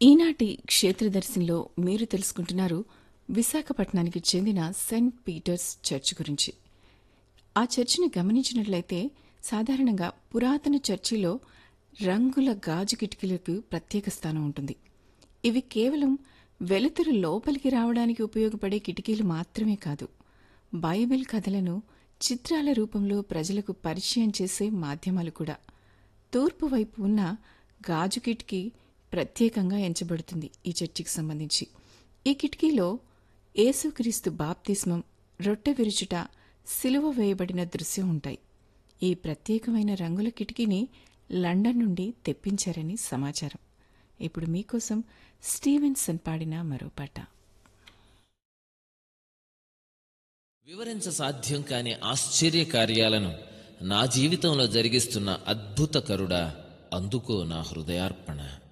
ఈనాటి క్షేత్రదర్శినిలో మీరు తెలుసుకుంటున్నారు విశాఖపట్నానికి చెందిన సెయింట్ పీటర్స్ చర్చ్ గురించి ఆ చర్చిని గమనించినట్లయితే సాధారణంగా పురాతన చర్చిలో రంగుల గాజు కిటికీలకు ప్రత్యేక స్థానం ఉంటుంది ఇవి కేవలం వెలుతురు లోపలికి రావడానికి ఉపయోగపడే కిటికీలు మాత్రమే కాదు బైబిల్ కథలను చిత్రాల రూపంలో ప్రజలకు పరిచయం చేసే మాధ్యమాలు కూడా తూర్పు వైపు ఉన్న గాజు కిటికీ ప్రత్యేకంగా ఎంచబడుతుంది ఈ చర్చికి సంబంధించి ఈ కిటికీలో యేసుక్రీస్తు బాప్తిస్మం రొట్టె విరుచుట సిలువ వేయబడిన దృశ్యం ఉంటాయి ఈ ప్రత్యేకమైన రంగుల కిటికీని లండన్ నుండి తెప్పించారని సమాచారం ఇప్పుడు మీకోసం స్టీవెన్సన్ పాడిన మరో పాట వివరించ సాధ్యం కాని ఆశ్చర్య కార్యాలను నా జీవితంలో జరిగిస్తున్న అద్భుత కరుడా అందుకో నా హృదయార్పణ